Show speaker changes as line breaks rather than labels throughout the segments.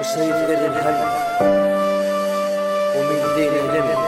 شايف غير الهم ومين لينا لم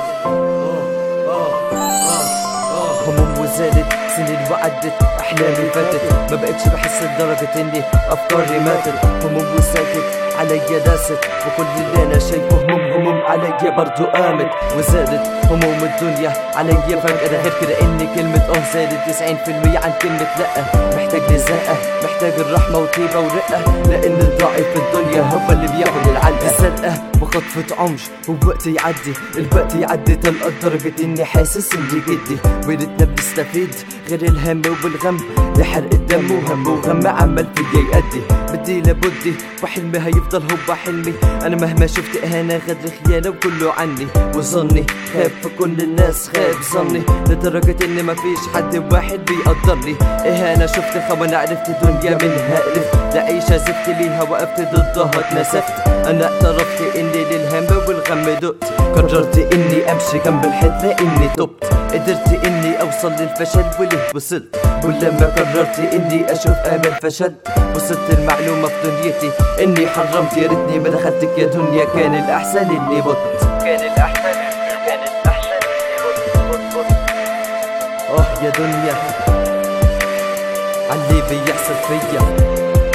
هموم وزادت سنين وعدت احلامي فاتت ما بقتش بحس لدرجة اني افكاري ماتت هموم وساكت عليا داست وكل اللي انا شايفه هموم هموم عليا برضو قامت وزادت هموم الدنيا عليا فجأة غير كده اني كلمة اه زادت 90% عن كلمة لأ محتاج لزقة محتاج الرحمة وطيبة ورقة لان الضعيف في الدنيا هو اللي بياخد العلقة الزرقة بخطفة عمش والوقت يعدي الوقت يعدي تلقى لدرجة اني حاسس اني جدي وريتنا بنستفيد غير الهم والغم لحرق الدم وهم وغم عمال فيا يأدي بدي لبدي وحلمي هيفضل هو حلمي انا مهما شفت اهانة غدر خيانة وكله عني وظني خاب في كل الناس خاب ظني لدرجة ان مفيش حد واحد بيقدرني اهانة شفت خوانا عرفت دنيا منها قرفت لعيشة زفت ليها وقفت ضدها اتنسفت انا اعترفت اني للهم والغم دقت قررت اني امشي جنب الحيط لاني تبت قدرت اني اوصل للفشل وليه وصلت ولما قررت اني اشوف امل فشلت وصلت المعلومة في دنيتي اني حرمت يا ريتني ما دخلتك يا دنيا كان الاحسن اني مت كان الاحسن كان الاحسن اني مت مت اه يا دنيا عاللي بيحصل فيا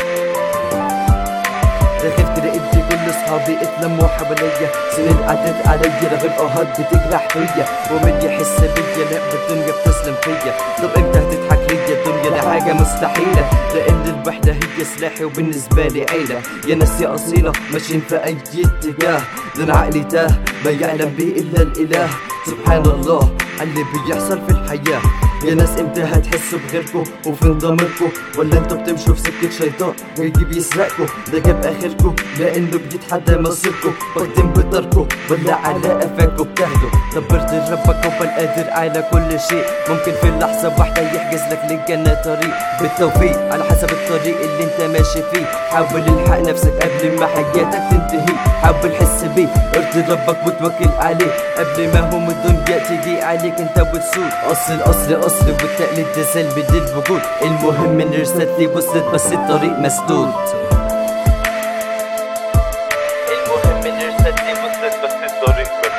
ده غير كده ادي كل اصحابي اتلموا حواليا سنين عدت عليا رغم اهات بتجرح فيا ومن يحس بيا لا بالدنيا بتسلم فيا طب امتى هتضحك ليا الدنيا ده حاجه مستحيله لان الوحده هي سلاحي وبالنسبه لي عيله يا ناس يا اصيله ماشيين في اي اتجاه لان عقلي تاه ما يعلم بيه الا الاله سبحان الله اللي بيحصل في الحياه يا ناس امتى هتحسوا بغيركم وفين ضميركم ولا انتوا بتمشوا في سكة شيطان جاي بيسرقكم ده جاب اخركم لانه بيتحدى مصيركم واخدين بطركم ولا على قفاكم بتاخدوا طب ارضي ربك هو القادر على كل شيء ممكن في اللحظة واحدة يحجز لك للجنة طريق بالتوفيق على حسب الطريق اللي انت ماشي فيه حاول الحق نفسك قبل ما حياتك تنتهي حاول حس بيه ارضي ربك وتوكل عليه قبل ما هم الدنيا تيجي عليك انت وتسود اصل اصل اصل والتقليد ده سلبي للوجود المهم ان رسالتي وصلت بس الطريق مسدود المهم ان رسالتي وصلت بس الطريق مسدود